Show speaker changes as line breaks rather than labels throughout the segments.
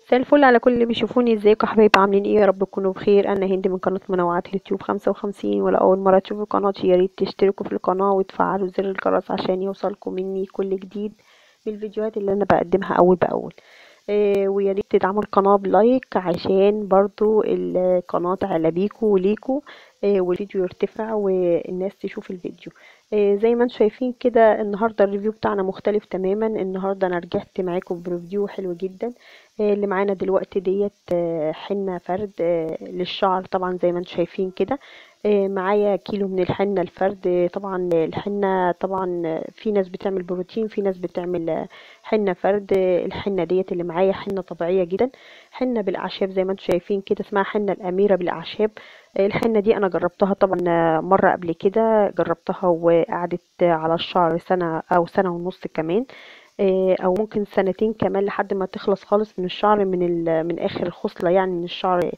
مساء الفل على كل اللي بيشوفوني ازيكم يا حبايبي عاملين ايه يا رب تكونوا بخير انا هند من قناه منوعات اليوتيوب 55 ولا اول مره تشوفوا قناتي يا ريت تشتركوا في القناه وتفعلوا زر الجرس عشان يوصلكم مني كل جديد بالفيديوهات اللي انا بقدمها اول باول آه ويا ريت تدعموا القناه بلايك عشان برضو القناه على بيكو وليكو آه والفيديو يرتفع والناس تشوف الفيديو آه زي ما انتم شايفين كده النهارده الريفيو بتاعنا مختلف تماما النهارده انا رجعت معاكم بريفيو حلو جدا اللي معانا دلوقتي ديت حنة فرد للشعر طبعا زي ما انتم شايفين كده معايا كيلو من الحنة الفرد طبعا الحنة طبعا في ناس بتعمل بروتين في ناس بتعمل حنة فرد الحنة ديت اللي معايا حنة طبيعية جدا حنة بالأعشاب زي ما انتم شايفين كده اسمها حنة الأميرة بالأعشاب الحنة دي أنا جربتها طبعا مرة قبل كده جربتها وقعدت على الشعر سنة أو سنة ونص كمان او ممكن سنتين كمان لحد ما تخلص خالص من الشعر من من اخر الخصله يعني من الشعر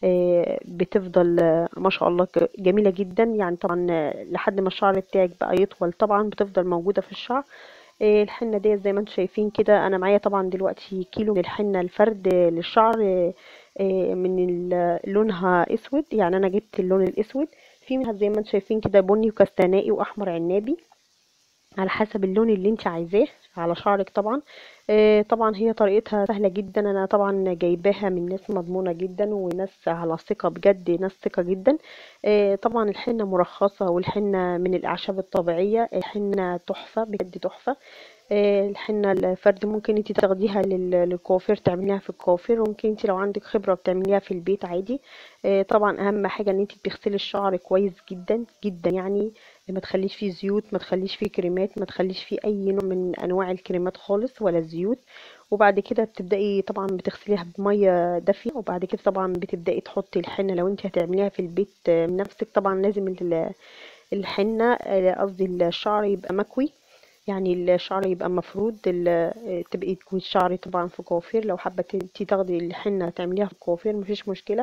بتفضل ما شاء الله جميله جدا يعني طبعا لحد ما الشعر بتاعك بقى يطول طبعا بتفضل موجوده في الشعر الحنه ديت زي ما انتم شايفين كده انا معايا طبعا دلوقتي كيلو من الحنه الفرد للشعر من لونها اسود يعني انا جبت اللون الاسود في منها زي ما انتم شايفين كده بني وكستانائي واحمر عنابي على حسب اللون اللي انت عايزاه على شعرك طبعا آه طبعا هي طريقتها سهلة جدا انا طبعا جايباها من ناس مضمونة جدا وناس على ثقة بجد ناس ثقة جدا آه طبعا الحنة مرخصة والحنة من الاعشاب الطبيعية الحنة تحفة بجد تحفة آه الحنة الفرد ممكن انت تاخديها للكوافير تعمليها في الكوافير وممكن انت لو عندك خبرة بتعمليها في البيت عادي طبعا اهم حاجة ان انت بتغسلي الشعر كويس جدا جدا يعني ما تخليش فيه زيوت ما تخليش فيه كريمات ما تخليش فيه اي نوع من انواع الكريمات خالص ولا الزيوت وبعد كده بتبداي طبعا بتغسليها بميه دافيه وبعد كده طبعا بتبداي تحطي الحنه لو انت هتعمليها في البيت بنفسك طبعا لازم الحنه قصدي الشعر يبقى مكوي يعني الشعر يبقى مفرود تبقي تكون الشعر طبعا في كوافير لو حابه انت تاخدي الحنه تعمليها في كوافير مفيش مشكله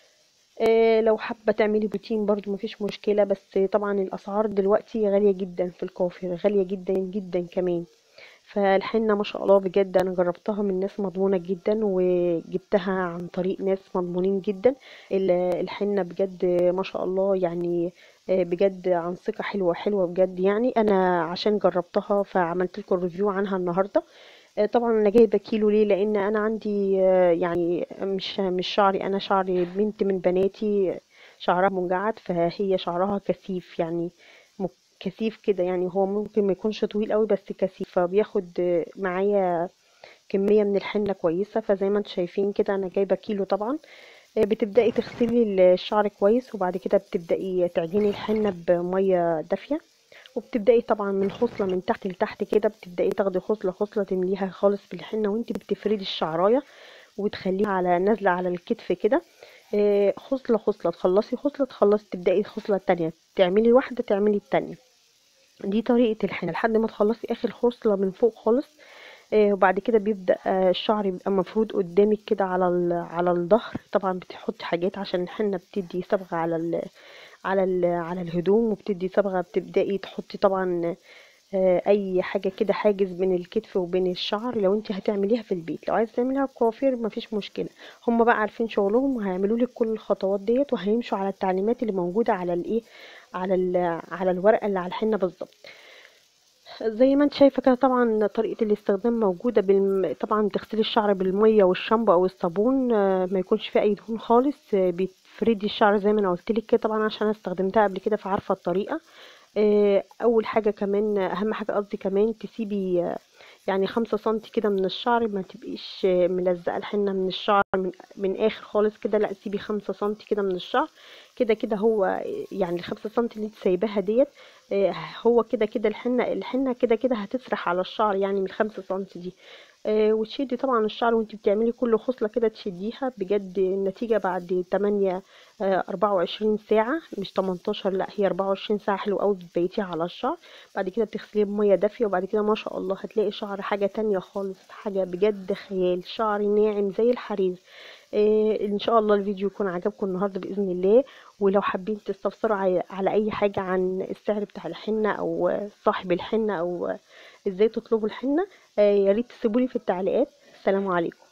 إيه لو حابة تعملي بروتين برضو مفيش مشكلة بس طبعا الأسعار دلوقتي غالية جدا في الكوافير غالية جدا جدا كمان فالحنة ما شاء الله بجد أنا جربتها من ناس مضمونة جدا وجبتها عن طريق ناس مضمونين جدا الحنة بجد ما شاء الله يعني بجد عن ثقة حلوة حلوة بجد يعني أنا عشان جربتها فعملت لكم ريفيو عنها النهاردة طبعا انا جايبه كيلو ليه لان انا عندي يعني مش مش شعري انا شعري بنت من بناتي شعرها منجعد فهي شعرها كثيف يعني كثيف كده يعني هو ممكن ما يكونش طويل قوي بس كثيف فبياخد معايا كميه من الحنه كويسه فزي ما انتم شايفين كده انا جايبه كيلو طبعا بتبداي تغسلي الشعر كويس وبعد كده بتبداي تعجني الحنه بميه دافيه وبتبداي طبعا من خصله من تحت لتحت كده بتبداي تاخدي خصله خصله تمليها خالص بالحنه وانت بتفردي الشعرايه وتخليها على نازله على الكتف كده خصله خصله تخلصي خصله تخلصي تبداي الخصله التانية تعملي واحده تعملي التانية دي طريقه الحنه لحد ما تخلصي اخر خصله من فوق خالص وبعد كده بيبدا الشعر يبقى مفروض قدامك كده على على الظهر طبعا بتحطي حاجات عشان الحنه بتدي صبغه على ال على ال على الهدوم وبتدي صبغه بتبداي تحطي طبعا اي حاجه كده حاجز بين الكتف وبين الشعر لو انت هتعمليها في البيت لو عايزه تعمليها كوافير مفيش مشكله هم بقى عارفين شغلهم وهيعملوا لك كل الخطوات ديت وهيمشوا على التعليمات اللي موجوده على الايه على ال على الورقه اللي على الحنه بالظبط زي ما انت شايفه كده طبعا طريقه الاستخدام موجوده بالم... طبعا تغسلي الشعر بالميه والشامبو او الصابون ما يكونش فيه اي دهون خالص بتفردي الشعر زي ما انا قلت لك كده طبعا عشان استخدمتها قبل كده فعارفه الطريقه اول حاجه كمان اهم حاجه قصدي كمان تسيبي يعني خمسة سنتي كده من الشعر ما تبقيش ملزقه الحنه من الشعر من, من اخر خالص كده لا سيبي خمسة سنتي كده من الشعر كده كده هو يعني الخمسة سنتي اللي انت سايباها ديت هو كده كده الحنه الحنه كده كده هتسرح على الشعر يعني من الخمسة سنتي دي وتشدي طبعا الشعر وانت بتعملي كل خصله كده تشديها بجد النتيجه بعد 8 24 ساعه مش 18 لا هي 24 ساعه حلو قوي بتبيتيها على الشعر بعد كده بتغسليه بميه دافيه وبعد كده ما شاء الله هتلاقي شعر حاجه تانية خالص حاجه بجد خيال شعر ناعم زي الحرير إيه ان شاء الله الفيديو يكون عجبكم النهارده باذن الله ولو حابين تستفسروا على اي حاجه عن السعر بتاع الحنه او صاحب الحنه او ازاي تطلبوا الحنه يا ريت تسيبولي في التعليقات السلام عليكم